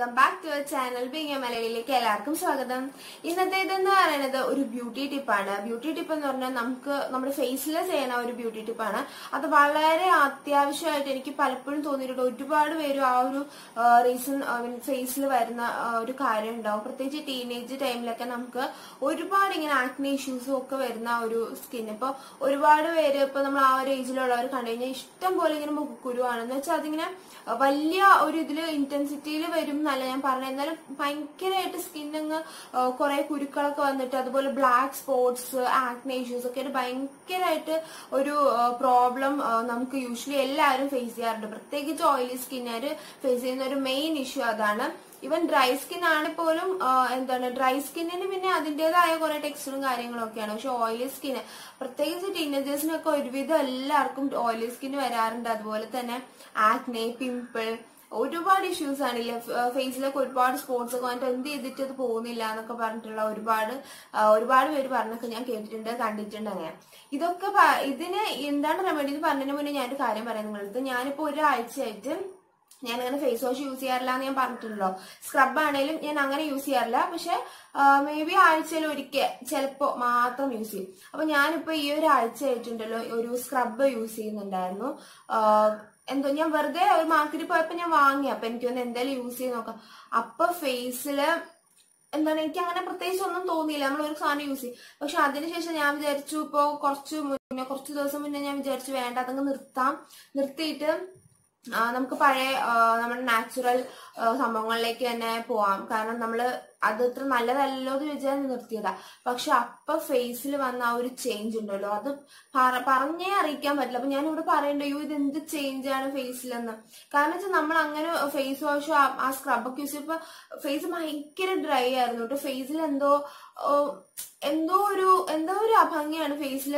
Welcome back to channel being മലയാളിയിലേക്ക് എല്ലാവർക്കും സ്വാഗതം ഇന്നത്തെ ഇതെന്ന് പറയുന്നത് ഒരു ബ്യൂട്ടി ടിപ്പാണ് ബ്യൂട്ടി ടിപ്പ് എന്ന് പറഞ്ഞാൽ നമുക്ക് നമ്മുടെ ഫേസിൽ ചെയ്യണ ഒരു ബ്യൂട്ടി ടിപ്പാണ് അത് വളരെ അത്യാവശ്യമായിട്ട് എനിക്ക് പലപ്പോഴും തോന്നിയിട്ടുണ്ട് ഒരുപാട് പേര് ആ ഒരു റീസൺ ഫേസിൽ വരുന്ന ആ, ഒരു കാര്യം ഉണ്ടാവും പ്രത്യേകിച്ച് ടീനേജ് ടൈമിലൊക്കെ നമുക്ക് ഒരുപാട് ഇങ്ങനെ ആക്നെ ഇഷ്യൂസും ഒക്കെ വരുന്ന ഒരു സ്കിൻ ഇപ്പൊ ഒരുപാട് പേര് ഇപ്പൊ നമ്മൾ ആ ഒരു ഏജിലുള്ളവർ കണ്ടു കഴിഞ്ഞാൽ ഇഷ്ടം പോലെ ഇങ്ങനെ മുഖക്കുരുവാണെന്ന് വെച്ചാൽ അതിങ്ങനെ വലിയ ഒരു ഇതില് ഇന്റൻസിറ്റിയിൽ വരും എന്നല്ല ഞാൻ പറഞ്ഞത് എന്നാലും ഭയങ്കരമായിട്ട് സ്കിൻ അങ്ങ് കുറെ കുരുക്കളൊക്കെ വന്നിട്ട് അതുപോലെ ബ്ലാക്ക് സ്പോട്സ് ആക്നെ ഇഷ്യൂസ് ഒക്കെ ആയിട്ട് ഭയങ്കരമായിട്ട് ഒരു പ്രോബ്ലം നമുക്ക് യൂഷ്വലി എല്ലാവരും ഫേസ് ചെയ്യാറുണ്ട് പ്രത്യേകിച്ച് ഓയിലി സ്കിന്നുകാർ ഫേസ് ചെയ്യുന്ന ഒരു മെയിൻ ഇഷ്യൂ അതാണ് ഈവൻ ഡ്രൈ സ്കിൻ ആണ് പോലും ആ, എന്താണ് ഡ്രൈ സ്കിന്നിന് പിന്നെ അതിന്റേതായ കുറെ ടെക്സ്ചറും കാര്യങ്ങളും ഒക്കെയാണ് പക്ഷെ ഓയിലി സ്കിന് പ്രത്യേകിച്ച് ടീനേജേഴ്സിനൊക്കെ ഒരുവിധം എല്ലാവർക്കും ഓയിലി സ്കിൻ വരാറുണ്ട് അതുപോലെ തന്നെ ആക്നെ പിമ്പിൾ ഒരുപാട് ഇഷ്യൂസ് ആണില്ലേ ഫേസിലൊക്കെ ഒരുപാട് സ്പോട്സ് ഒക്കെ വന്നിട്ട് എന്ത് ചെയ്തിട്ട് അത് പോകുന്നില്ല എന്നൊക്കെ പറഞ്ഞിട്ടുള്ള ഒരുപാട് ആ, ഒരുപാട് പേര് പറഞ്ഞൊക്കെ ഞാൻ കേട്ടിട്ടുണ്ട് കണ്ടിട്ടുണ്ട് അങ്ങനെ ഇതൊക്കെ പ- ഇതിന് എന്താണ് റെമഡി എന്ന് പറഞ്ഞതിന് മുന്നേ ഞാനൊരു കാര്യം പറയാം നിങ്ങളടുത്ത് ഞാനിപ്പോ ഒരാഴ്ചയായിട്ട് ഞാൻ അങ്ങനെ ഫേസ് വാഷ് യൂസ് ചെയ്യാറില്ല എന്ന് ഞാൻ പറഞ്ഞിട്ടുണ്ടല്ലോ സ്ക്രബ് ആണെങ്കിലും ഞാൻ അങ്ങനെ യൂസ് ചെയ്യാറില്ല പക്ഷെ മേ ബി ആഴ്ചയിൽ ഒരിക്കൽ ചിലപ്പോ മാത്രം യൂസ് ചെയ്യും അപ്പൊ ഞാനിപ്പോ ഈ ഒരു ആഴ്ച ആയിട്ടുണ്ടല്ലോ ഒരു സ്ക്രബ് യൂസ് ചെയ്യുന്നുണ്ടായിരുന്നു ആ, എന്തോ ഞാൻ വെറുതെ ഒരു മാർക്കറ്റിൽ പോയപ്പോ ഞാൻ വാങ്ങി അപ്പൊ എനിക്ക് ഒന്ന് എന്തായാലും യൂസ് ചെയ്ത് നോക്കാം അപ്പൊ ഫേസില് എന്താണ് എനിക്ക് അങ്ങനെ പ്രത്യേകിച്ച് ഒന്നും തോന്നിയില്ല നമ്മൾ ഒരു സാധനം യൂസ് ചെയ്യും പക്ഷെ അതിനുശേഷം ഞാൻ വിചാരിച്ചു ഇപ്പോ കുറച്ച് മുന്നേ കുറച്ച് ദിവസം മുന്നേ ഞാൻ വിചാരിച്ചു വേണ്ട അതങ്ങ് നിർത്താം നിർത്തിയിട്ട് ആ, നമുക്ക് പഴയ ആ, നമ്മുടെ നാച്ചുറൽ സംഭവങ്ങളിലേക്ക് തന്നെ പോവാം കാരണം നമ്മൾ അത് ഇത്ര നല്ലതല്ലോ എന്ന് വിചാരിച്ച് നിർത്തിയതാ പക്ഷെ അപ്പൊ ഫേസിൽ വന്ന ആ ഒരു ചേഞ്ച് ഉണ്ടല്ലോ അത് പറ- പറഞ്ഞേ അറിയിക്കാൻ പറ്റില്ല അപ്പൊ ഞാൻ ഇവിടെ പറയണ്ട അയ്യോ ഇത് എന്ത് ചേഞ്ച് ആണ് ഫേസിലെന്ന് കാരണം വെച്ചാൽ നമ്മൾ അങ്ങനെ ഫേസ് വാഷ് ആ സ്ക്രബൊക്കെ യൂസ് ചെയ്തപ്പോ ഫേസ് ഭയങ്കര ഡ്രൈ ആയിരുന്നു കേട്ടോ ഫേസിൽ എന്തോ ഓ, എന്തോ ഒരു എന്തോ ഒരു അഭംഗിയാണ് ഫേസിൽ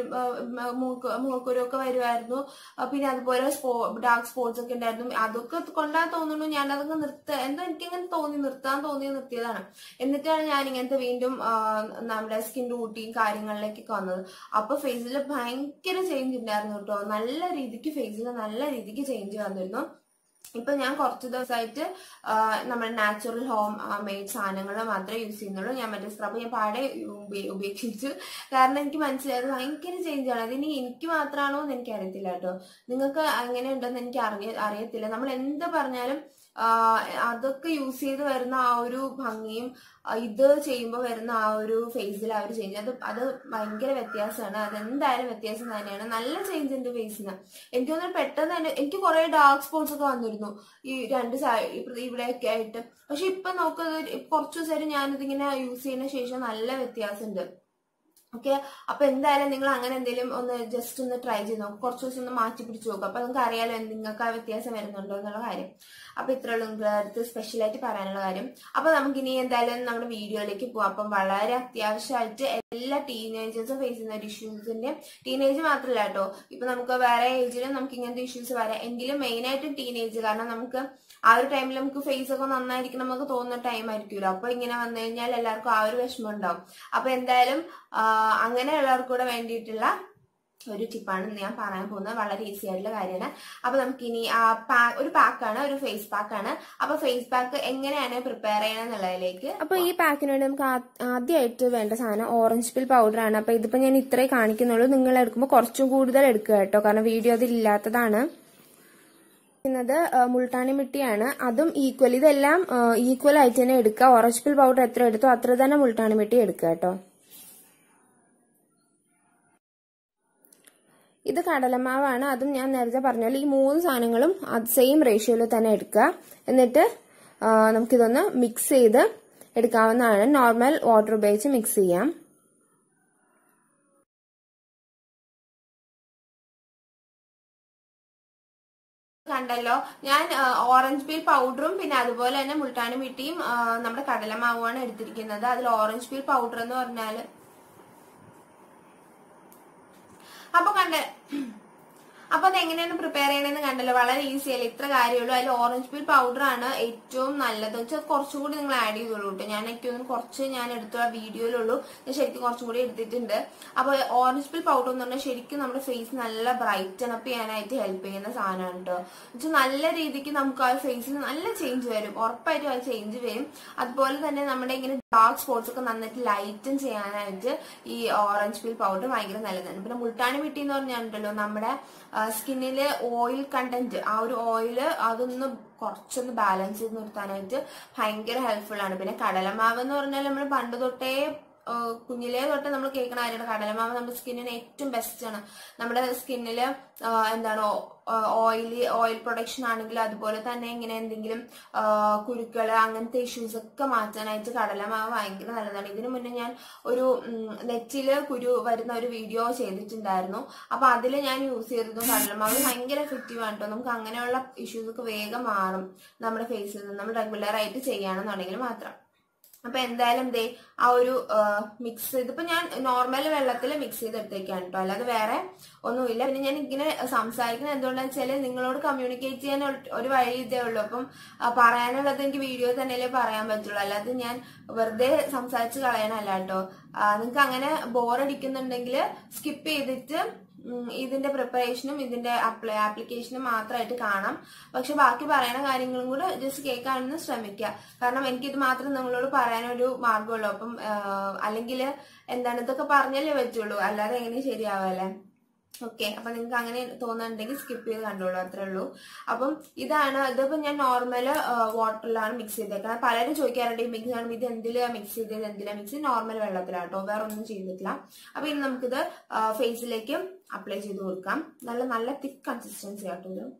മുഖക്കുരൊക്കെ വരുമായിരുന്നു ആ, പിന്നെ അതുപോലെ സ്പോ ഡാർക്ക് സ്പോട്സ് ഒക്കെ ഉണ്ടായിരുന്നു അതൊക്കെ കൊണ്ടാ തോന്നുന്നു ഞാൻ അതൊക്കെ നിർത്ത എന്തോ എനിക്കങ്ങനെ തോന്നി നിർത്താൻ തോന്നി നിർത്തിയതാണ് എന്നിട്ടാണ് ഞാൻ ഇങ്ങനത്തെ വീണ്ടും ആ, നമ്മുടെ സ്കിൻ റൂട്ടീൻ കാര്യങ്ങളിലേക്കൊക്കെ വന്നത് അപ്പൊ ഫേസിൽ ഭയങ്കര ചേഞ്ച് ഉണ്ടായിരുന്നു കേട്ടോ നല്ല രീതിക്ക് ഫേസിൽ നല്ല രീതിക്ക് ചേഞ്ച് വന്നിരുന്നു ഇപ്പൊ ഞാൻ കുറച്ച് ദിവസമായിട്ട് ആ, നമ്മുടെ നാച്ചുറൽ ഹോം മെയ്ഡ് സാധനങ്ങൾ മാത്രമേ യൂസ് ചെയ്യുന്നുള്ളൂ ഞാൻ മറ്റേ സ്ക്രബ് ഞാൻ പാടെ ഉപേ- ഉപേക്ഷിച്ചു കാരണം എനിക്ക് മനസ്സിലായത് ഭയങ്കര ചേഞ്ച് ആണ് അതിനി എനിക്ക് മാത്രമാണോ എന്ന് എനിക്ക് അറിയത്തില്ല കേട്ടോ നിങ്ങൾക്ക് അങ്ങനെ ഉണ്ടെന്ന് എനിക്ക് അറിയ അറിയത്തില്ല നമ്മൾ എന്ത് പറഞ്ഞാലും ആ, അതൊക്കെ യൂസ് ചെയ്ത് വരുന്ന ആ ഒരു ഭംഗിയും ആ, ഇത് ചെയ്യുമ്പോൾ വരുന്ന ആ ഒരു ഫേസിൽ ആ ഒരു ചേഞ്ച് അത് അത് ഭയങ്കര വ്യത്യാസമാണ് അത് എന്തായാലും വ്യത്യാസം തന്നെയാണ് നല്ല ചേഞ്ച് ഉണ്ട് ഫേസിന് എനിക്ക് തോന്നുന്നു പെട്ടെന്ന് തന്നെ എനിക്ക് കുറെ ഡാർക്ക് സ്പോട്സ് ഒക്കെ വന്നിരുന്നു ഈ രണ്ട് സൈഡ് ഇവിടെയൊക്കെ ആയിട്ട് പക്ഷെ ഇപ്പൊ നോക്കുന്നത് കുറച്ചു ദിവസമായിട്ട് ഞാനിതിങ്ങനെ യൂസ് ചെയ്യുന്ന ശേഷം നല്ല വ്യത്യാസമുണ്ട് ഓക്കെ അപ്പൊ എന്തായാലും നിങ്ങൾ അങ്ങനെ എന്തെങ്കിലും ഒന്ന് ജസ്റ്റ് ഒന്ന് ട്രൈ ചെയ്ത് നോക്കും കുറച്ച് ദിവസം ഒന്ന് മാറ്റി പിടിച്ച് നോക്കും അപ്പൊ നിങ്ങൾക്ക് അറിയാലോ നിങ്ങൾക്ക് ആ വ്യത്യാസം വരുന്നുണ്ടോ എന്നുള്ള കാര്യം അപ്പൊ ഇത്രയുള്ളൂ നിങ്ങളുടെ അടുത്ത് സ്പെഷ്യൽ ആയിട്ട് പറയാനുള്ള കാര്യം അപ്പൊ നമുക്ക് ഇനി എന്തായാലും നമ്മുടെ വീഡിയോയിലേക്ക് പോവാം അപ്പം വളരെ അത്യാവശ്യമായിട്ട് എല്ലാ ടീനേജേഴ്സും ഫേസ് ചെയ്യുന്ന ഒരു ഇഷ്യൂസിന്റെ ടീനേജ് മാത്രമല്ല കേട്ടോ ഇപ്പൊ നമുക്ക് വേറെ ഏജിലും നമുക്ക് ഇങ്ങനത്തെ ഇഷ്യൂസ് വരാം എങ്കിലും മെയിൻ ആയിട്ടും ടീനേജ് കാരണം നമുക്ക് ആ ഒരു ടൈമിൽ നമുക്ക് ഫേസ് ഒക്കെ നന്നായിരിക്കണം എന്നൊക്കെ തോന്നുന്ന ടൈം ആയിരിക്കുമല്ലോ അപ്പൊ ഇങ്ങനെ വന്നു കഴിഞ്ഞാൽ എല്ലാവർക്കും ആ ഒരു വിഷമം ഉണ്ടാവും അപ്പൊ എന്തായാലും ആ, അങ്ങനെയുള്ളവർക്ക് കൂടെ വേണ്ടിയിട്ടുള്ള ഒരു ടിപ്പാണ് ഇന്ന് ഞാൻ പറയാൻ പോകുന്നത് വളരെ ഈസി ആയിട്ടുള്ള കാര്യമാണ് അപ്പൊ നമുക്ക് ഇനി ആ പാ- ഒരു പാക്കാണ് ഒരു ഫേസ് പാക്കാണ് അപ്പൊ ഫേസ് പാക്ക് എങ്ങനെയാണ് പ്രിപ്പയർ ചെയ്യണം എന്നുള്ളതിലേക്ക് അപ്പൊ ഈ പാക്കിന് വേണ്ടി നമുക്ക് ആ- ആദ്യമായിട്ട് വേണ്ട സാധനം ഓറഞ്ച് പിൽ പൗഡർ ആണ് അപ്പൊ ഇതിപ്പോ ഞാൻ ഇത്രേ കാണിക്കുന്നുള്ളൂ നിങ്ങൾ എടുക്കുമ്പോൾ കുറച്ചും കൂടുതൽ എടുക്കുക കേട്ടോ കാരണം വീഡിയോ അതിൽ ഇല്ലാത്തതാണ് ത് മുൾട്ടാണി മിട്ടിയാണ് അതും ഈക്വൽ ഇതെല്ലാം ഈക്വൽ ആയിട്ട് തന്നെ എടുക്കുക ഓറഞ്ച് പിൽ പൗഡർ എത്ര എടുത്തോ അത്ര തന്നെ മുൾട്ടാണി മിട്ടി എടുക്കുക കേട്ടോ ഇത് കടലമാവാണ് അതും ഞാൻ നേരത്തെ പറഞ്ഞാൽ ഈ മൂന്ന് സാധനങ്ങളും അത് സെയിം റേഷ്യോയിൽ തന്നെ എടുക്കുക എന്നിട്ട് ആ, നമുക്കിതൊന്ന് മിക്സ് ചെയ്ത് എടുക്കാവുന്നതാണ് നോർമൽ വാട്ടർ ഉപയോഗിച്ച് മിക്സ് ചെയ്യാം കണ്ടല്ലോ ഞാൻ ഓറഞ്ച് പീൽ പൗഡറും പിന്നെ അതുപോലെ തന്നെ മുൾട്ടാണി മിട്ടിയും ആ, നമ്മുടെ കടലമാവുമാണ് എടുത്തിരിക്കുന്നത് അതിൽ ഓറഞ്ച് പീൽ പൗഡർ എന്ന് പറഞ്ഞാല് അപ്പൊ കണ്ട അപ്പൊ അത് എങ്ങനെയാണ് പ്രിപ്പയർ ചെയ്യണമെന്ന് കണ്ടല്ലോ വളരെ ഈസി അല്ലേ ഇത്ര കാര്യമുള്ളൂ അതിൽ ഓറഞ്ച് പീൽ പൗഡർ ആണ് ഏറ്റവും നല്ലത് വെച്ചാൽ കുറച്ചും കൂടി നിങ്ങൾ ആഡ് ചെയ്തോളൂ കേട്ടോ ഞാൻ എനിക്ക് തോന്നുന്നു കുറച്ച് ഞാൻ എടുത്ത വീഡിയോയിലുള്ളൂ ഞാൻ ശരിക്കും കുറച്ചും കൂടി എടുത്തിട്ടുണ്ട് അപ്പൊ ഓറഞ്ച് പീൽ പൗഡർ എന്ന് പറഞ്ഞാൽ ശരിക്കും നമ്മുടെ ഫേസ് നല്ല ബ്രൈറ്റൻ അപ്പ് ചെയ്യാനായിട്ട് ഹെൽപ്പ് ചെയ്യുന്ന സാധനമാണ് കേട്ടോ വെച്ചാൽ നല്ല രീതിക്ക് നമുക്ക് ആ ഫേസിൽ നല്ല ചേഞ്ച് വരും ഉറപ്പായിട്ടും ആ ചേഞ്ച് വരും അതുപോലെ തന്നെ നമ്മുടെ ഇങ്ങനെ ഡാർക്ക് സ്പോട്സ് ഒക്കെ നന്നായിട്ട് ലൈറ്റൻ ചെയ്യാനായിട്ട് ഈ ഓറഞ്ച് പീൽ പൗഡർ ഭയങ്കര നല്ലതാണ് പിന്നെ മുൾട്ടാണി മിട്ടി എന്ന് പറഞ്ഞിട്ടുണ്ടല്ലോ നമ്മുടെ സ്കിന്നില് ഓയിൽ കണ്ടന്റ് ആ ഒരു ഓയില് അതൊന്ന് കുറച്ചൊന്ന് ബാലൻസ് ചെയ്ത് നിർത്താനായിട്ട് ഭയങ്കര ഹെൽപ്ഫുൾ ആണ് പിന്നെ കടലമാവ് എന്ന് പറഞ്ഞാൽ നമ്മൾ പണ്ട് തൊട്ടേ ആ, കുഞ്ഞിലേ തൊട്ട് നമ്മൾ കേൾക്കണ കാര്യമാണ് കടലമാവ് നമ്മുടെ സ്കിന്നിന് ഏറ്റവും ബെസ്റ്റ് ആണ് നമ്മുടെ സ്കിന്നില് എന്താണ് ഓയിലി ഓയിൽ പ്രൊഡക്ഷൻ ആണെങ്കിൽ അതുപോലെ തന്നെ ഇങ്ങനെ എന്തെങ്കിലും ആ, കുരുക്കള് അങ്ങനത്തെ ഇഷ്യൂസ് ഒക്കെ മാറ്റാനായിട്ട് കടലമാവ് ഭയങ്കര നല്ലതാണ് ഇതിനു മുന്നേ ഞാൻ ഒരു ഉം, നെറ്റില് കുരു വരുന്ന ഒരു വീഡിയോ ചെയ്തിട്ടുണ്ടായിരുന്നു അപ്പൊ അതിൽ ഞാൻ യൂസ് ചെയ്തതും കടലമാവ് ഭയങ്കര എഫക്റ്റീവ് ആണ് കേട്ടോ നമുക്ക് അങ്ങനെയുള്ള ഇഷ്യൂസ് ഒക്കെ വേഗം മാറും നമ്മുടെ ഫേസിൽ നിന്ന് നമ്മൾ റെഗുലർ ആയിട്ട് ചെയ്യുകയാണെന്നുണ്ടെങ്കിൽ മാത്രം അപ്പൊ എന്തായാലും ദേ ആ ഒരു മിക്സ് ഇതിപ്പോ ഞാൻ നോർമൽ വെള്ളത്തിൽ മിക്സ് ചെയ്തെടുത്തേക്കാണ് കേട്ടോ അല്ലാതെ വേറെ ഒന്നുമില്ല പിന്നെ ഞാൻ ഇങ്ങനെ സംസാരിക്കുന്നത് എന്തുകൊണ്ടാന്ന് വെച്ചാല് നിങ്ങളോട് കമ്മ്യൂണിക്കേറ്റ് ചെയ്യാൻ ഒരു- ഒരു വഴി ഇതേ ഉള്ളൂ അപ്പം ആ, പറയാനുള്ളത് എനിക്ക് വീഡിയോ തന്നെയല്ലേ പറയാൻ പറ്റുള്ളൂ അല്ലാതെ ഞാൻ വെറുതെ സംസാരിച്ച് കളയണല്ല കേട്ടോ നിങ്ങൾക്ക് അങ്ങനെ ബോറടിക്കുന്നുണ്ടെങ്കിൽ സ്കിപ്പ് ചെയ്തിട്ട് ഉം, ഇതിന്റെ പ്രിപ്പറേഷനും ഇതിന്റെ അപ്ലൈ ആപ്ലിക്കേഷനും മാത്രമായിട്ട് കാണാം പക്ഷെ ബാക്കി പറയുന്ന കാര്യങ്ങളും കൂടെ ജസ്റ്റ് കേൾക്കാനൊന്ന് ശ്രമിക്കുക കാരണം എനിക്കിത് മാത്രം നിങ്ങളോട് പറയാനൊരു മാർഗമുള്ളൂ അപ്പം അല്ലെങ്കിൽ എന്താണ് ഇതൊക്കെ പറഞ്ഞല്ലേ പറ്റുള്ളൂ അല്ലാതെ എങ്ങനെ ശരിയാവല്ലേ ഓക്കെ അപ്പൊ നിങ്ങൾക്ക് അങ്ങനെ തോന്നുന്നുണ്ടെങ്കിൽ സ്കിപ്പ് ചെയ്ത് കണ്ടോളൂ അത്രേ ഉള്ളൂ അപ്പം ഇതാണ് ഇതിപ്പോ ഞാൻ നോർമൽ വാട്ടറിലാണ് മിക്സ് ചെയ്തേക്കുന്നത് പലരും ചോദിക്കാറുണ്ട് ഈ മിക്സ് ആണ് ഇത് എന്തിലാ മിക്സ് ചെയ്തത് എന്തിലാ മിക്സ് ചെയ്ത് നോർമൽ വെള്ളത്തിലാട്ടോ വേറെ ഒന്നും ചെയ്തിട്ടില്ല അപ്പൊ ഇനി നമുക്കിത് ഫേസിലേക്ക് അപ്ലൈ ചെയ്ത് കൊടുക്കാം നല്ല നല്ല തിക്ക് കൺസിസ്റ്റൻസി ആട്ടോ ഇത്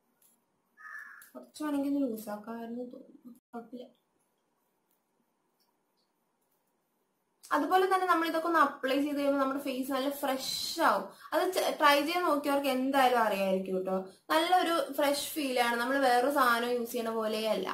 കുറച്ച് വേണമെങ്കിൽ ഒന്ന് ലൂസാക്കാമായിരുന്നു തോന്നുന്നു കുഴപ്പമില്ല അതുപോലെ തന്നെ നമ്മൾ ഇതൊക്കെ ഒന്ന് അപ്ലൈ ചെയ്ത് കഴിയുമ്പോൾ നമ്മുടെ ഫേസ് നല്ല ഫ്രഷ് ആവും അത് ട്രൈ ചെയ്ത് നോക്കിയവർക്ക് എന്തായാലും അറിയായിരിക്കും കേട്ടോ നല്ലൊരു ഫ്രഷ് ഫീലാണ് നമ്മൾ വേറൊരു സാധനം യൂസ് ചെയ്യണ പോലെയല്ല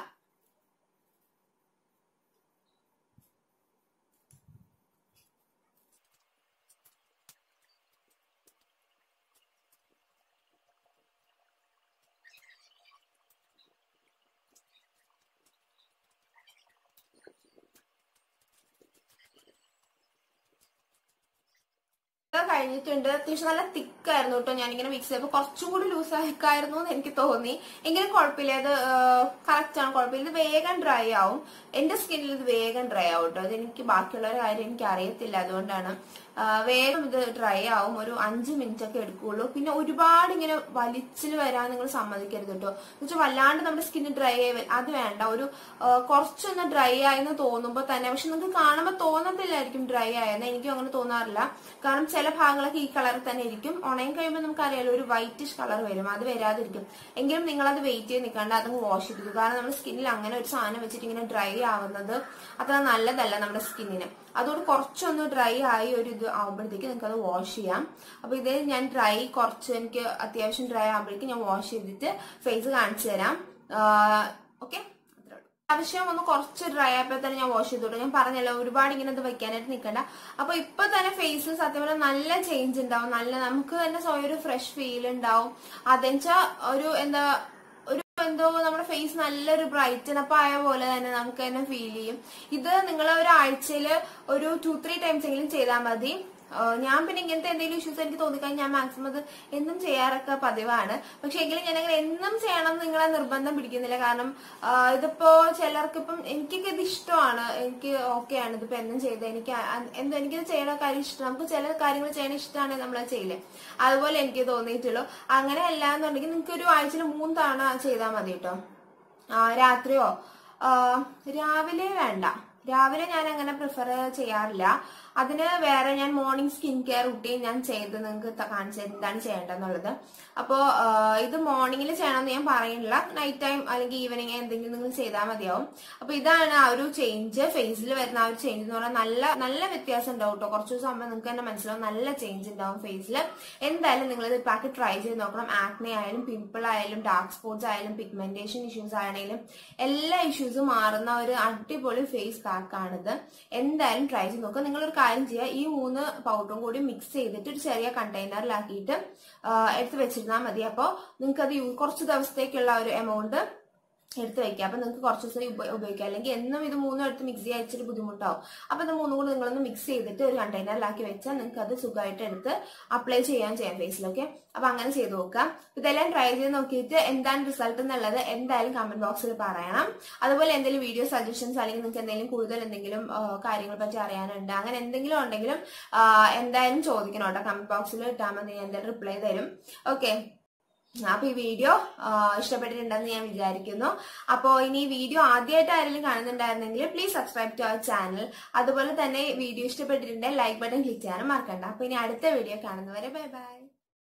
ഇത് കഴിഞ്ഞിട്ടുണ്ട് അത്യാവശ്യം നല്ല തിക്കായിരുന്നു കേട്ടോ ഞാനിങ്ങനെ മിക്സ് ചെയ്തപ്പോൾ കുറച്ചും കൂടി ലൂസ് ആയിക്കായിരുന്നു എന്ന് എനിക്ക് തോന്നി എങ്കിലും കുഴപ്പമില്ല ഇത് കറക്റ്റ് ആണ് കുഴപ്പമില്ല ഇത് വേഗം ഡ്രൈ ആവും എന്റെ സ്കിന്നിൽ ഇത് വേഗം ഡ്രൈ ആവും കേട്ടോ അത് എനിക്ക് ബാക്കിയുള്ള ഒരു കാര്യം എനിക്ക് അറിയത്തില്ല അതുകൊണ്ടാണ് ആ, വേഗം ഇത് ഡ്രൈ ആവും ഒരു അഞ്ച് മിനിറ്റ് ഒക്കെ എടുക്കുള്ളൂ പിന്നെ ഒരുപാട് ഇങ്ങനെ വലിച്ചിൽ വരാൻ നിങ്ങൾ സമ്മതിക്കരുത് കേട്ടോ എന്നുവെച്ചാൽ വല്ലാണ്ട് നമ്മുടെ സ്കിന്ന് ഡ്രൈ ആയി വരും. അത് വേണ്ട ഒരു ആ, കുറച്ചൊന്ന് ഡ്രൈ ആയെന്ന് തോന്നുമ്പോൾ തന്നെ പക്ഷെ നിങ്ങൾക്ക് കാണുമ്പോൾ തോന്നത്തില്ലായിരിക്കും ഡ്രൈ ആയെന്ന് എനിക്കും അങ്ങനെ തോന്നാറില്ല കാരണം ചില ഭാഗങ്ങളൊക്കെ ഈ കളറിൽ തന്നെ ഇരിക്കും ഉണങ്ങി കഴിയുമ്പോൾ നമുക്കറിയാലോ ഒരു വൈറ്റിഷ് കളർ വരും അത് വരാതിരിക്കും എങ്കിലും നിങ്ങൾ അത് വെയിറ്റ് ചെയ്ത് നിൽക്കാണ്ട് അതങ്ങ് വാഷ് ചെയ്തു കാരണം നമ്മുടെ സ്കിന്നിൽ അങ്ങനെ ഒരു സാധനം വെച്ചിട്ട് ഇങ്ങനെ ഡ്രൈ ആവുന്നത് അത്ര നല്ലതല്ല നമ്മുടെ സ്കിന്നിന് അതുകൊണ്ട് കുറച്ചൊന്ന് ഡ്രൈ ആയി ഒരു ഇത് ആവുമ്പോഴത്തേക്ക് നിങ്ങൾക്ക് അത് വാഷ് ചെയ്യാം അപ്പൊ ഇത് ഞാൻ ഡ്രൈ കുറച്ച് എനിക്ക് അത്യാവശ്യം ഡ്രൈ ആകുമ്പോഴേക്കും ഞാൻ വാഷ് ചെയ്തിട്ട് ഫേസ് കാണിച്ചു തരാം ഓക്കെ ആവശ്യം ഒന്ന് കുറച്ച് ഡ്രൈ ആയപ്പോൾ തന്നെ ഞാൻ വാഷ് ചെയ്തോളൂ ഞാൻ പറഞ്ഞല്ലോ ഒരുപാട് ഇങ്ങനെ ഇത് വെക്കാനായിട്ട് നിൽക്കണ്ട അപ്പൊ ഇപ്പൊ തന്നെ ഫേസിൽ സത്യം പറഞ്ഞാൽ നല്ല ചേഞ്ച് ഉണ്ടാവും നല്ല നമുക്ക് തന്നെ സ്വയം ഒരു ഫ്രഷ് ഫീൽ ഉണ്ടാവും അതെന്നുവെച്ചാ ഒരു എന്താ ഒരു എന്തോ നമ്മുടെ ഫേസ് നല്ലൊരു ബ്രൈറ്റൻ അപ്പ് ആയ പോലെ തന്നെ നമുക്ക് തന്നെ ഫീൽ ചെയ്യും ഇത് നിങ്ങൾ ഒരാഴ്ചയിൽ ഒരു ടു ത്രീ ടൈംസ് എങ്കിലും ചെയ്താൽ മതി ആ, ഞാൻ പിന്നെ ഇങ്ങനത്തെ എന്തെങ്കിലും ഇഷ്യൂസ് എനിക്ക് തോന്നിക്കഴിഞ്ഞാൽ ഞാൻ മാക്സിമം അത് എന്നും ചെയ്യാറൊക്കെ പതിവാണ് പക്ഷെ എങ്കിലും ഞാൻ അങ്ങനെ എന്നും ചെയ്യണം എന്ന് നിങ്ങളെ നിർബന്ധം പിടിക്കുന്നില്ല കാരണം ആ, ഇതിപ്പോ ചിലർക്ക് ഇപ്പം എനിക്കൊക്കെ ഇത് ഇഷ്ടമാണ് എനിക്ക് ഓക്കെയാണ് ഇതിപ്പോ എന്നും ചെയ്തത് എനിക്ക് അ- എന്തോ എനിക്കിത് ചെയ്യണ കാര്യം ഇഷ്ടം നമുക്ക് ചില കാര്യങ്ങൾ ചെയ്യണ ഇഷ്ടമാണ് നമ്മൾ ചെയ്യില്ലേ അതുപോലെ എനിക്ക് തോന്നിയിട്ടുള്ളൂ അങ്ങനെ അല്ല എന്നുണ്ടെങ്കിൽ നിങ്ങൾക്ക് ഒരു ആഴ്ചയിൽ മൂന്ന് തവണ ചെയ്താൽ മതി കേട്ടോ ആ, രാത്രിയോ ആ, രാവിലെ വേണ്ട രാവിലെ ഞാൻ അങ്ങനെ പ്രിഫർ ചെയ്യാറില്ല അതിന് വേറെ ഞാൻ മോർണിംഗ് സ്കിൻ കെയർ റുട്ടീൻ ഞാൻ ചെയ്ത് നിങ്ങൾക്ക് ത- കാണിച്ചു തരാം എന്താണ് ചെയ്യേണ്ടതെന്നുള്ളത് അപ്പോൾ ഇത് മോർണിംഗിൽ ചെയ്യണമെന്ന് ഞാൻ പറയുന്നില്ല നൈറ്റ് ടൈം അല്ലെങ്കിൽ ഈവനിങ് എന്തെങ്കിലും നിങ്ങൾ ചെയ്താൽ മതിയാവും അപ്പൊ ഇതാണ് ആ ഒരു ചേഞ്ച് ഫേസിൽ വരുന്ന ആ ഒരു ചേഞ്ച് എന്ന് പറഞ്ഞാൽ നല്ല നല്ല വ്യത്യാസം ഉണ്ടാവും കേട്ടോ കുറച്ച് ദിവസം ആകുമ്പോൾ നിങ്ങൾക്ക് തന്നെ മനസ്സിലാവും നല്ല ചേഞ്ച് ഉണ്ടാവും ഫേസിൽ എന്തായാലും നിങ്ങൾ ഇത് പാക്ക് ട്രൈ ചെയ്ത് നോക്കണം ആക്നെ ആയാലും പിമ്പിൾ ആയാലും ഡാർക്ക് സ്പോട്സ് ആയാലും പിഗ്മെന്റേഷൻ ഇഷ്യൂസ് ആണെങ്കിലും എല്ലാ ഇഷ്യൂസും മാറുന്ന ഒരു അടിപൊളി ഫേസ് പാക്ക് ആണിത് എന്തായാലും ട്രൈ ചെയ്ത് നോക്കുക നിങ്ങളൊരു കാര്യം കാര്യം ചെയ്യുക ഈ മൂന്ന് പൗഡറും കൂടി മിക്സ് ചെയ്തിട്ട് ഒരു ചെറിയ കണ്ടെയ്നറിലാക്കിയിട്ട് എടുത്ത് വെച്ചിരുന്നാൽ മതി അപ്പോൾ നിങ്ങൾക്ക് അത് യൂ- കുറച്ച് ദിവസത്തേക്കുള്ള ഒരു എമൗണ്ട് എടുത്ത് വെക്കുക അപ്പൊ നിങ്ങൾക്ക് കുറച്ച് ദിവസം ഉപ- ഉപയോഗിക്കാം അല്ലെങ്കിൽ എന്നും ഇത് മൂന്നും എടുത്ത് മിക്സ് ചെയ്യാൻ ഇച്ചിരി ബുദ്ധിമുട്ടാവും അപ്പൊ ഇത് മൂന്നും കൂടി നിങ്ങളൊന്ന് മിക്സ് ചെയ്തിട്ട് ഒരു കണ്ടെയ്നറിലാക്കി വെച്ചാൽ നിങ്ങൾക്ക് അത് സുഖമായിട്ട് എടുത്ത് അപ്ലൈ ചെയ്യാൻ ചെയ്യാം ഫേസിലൊക്കെ അപ്പൊ അങ്ങനെ ചെയ്ത് നോക്കാം ഇതെല്ലാം ട്രൈ ചെയ്ത് നോക്കിയിട്ട് എന്താണ് റിസൾട്ട് എന്നുള്ളത് എന്തായാലും കമന്റ് ബോക്സിൽ പറയണം അതുപോലെ എന്തെങ്കിലും വീഡിയോ സജഷൻസ് അല്ലെങ്കിൽ നിങ്ങൾക്ക് എന്തെങ്കിലും കൂടുതൽ എന്തെങ്കിലും ആ, കാര്യങ്ങളെ പറ്റി അറിയാനുണ്ട് അങ്ങനെ എന്തെങ്കിലും ഉണ്ടെങ്കിലും ആ, എന്തായാലും ചോദിക്കണം കേട്ടോ കമന്റ് ബോക്സിൽ ഇട്ടാൽ മതി ഞാൻ എന്തായാലും റിപ്ലൈ തരും ഓക്കെ അപ്പൊ ഈ വീഡിയോ ഇഷ്ടപ്പെട്ടിട്ടുണ്ടെന്ന് ഞാൻ വിചാരിക്കുന്നു അപ്പോൾ ഇനി ഈ വീഡിയോ ആദ്യമായിട്ട് ആരെങ്കിലും കാണുന്നുണ്ടായിരുന്നെങ്കിൽ please subscribe to our channel അതുപോലെ തന്നെ വീഡിയോ ഇഷ്ടപ്പെട്ടിട്ടുണ്ടെങ്കിൽ ലൈക്ക് ബട്ടൺ ക്ലിക്ക് ചെയ്യാനും മറക്കണ്ട അപ്പൊ ഇനി അടുത്ത വീഡിയോ കാണുന്നവരെ ബൈ ബൈ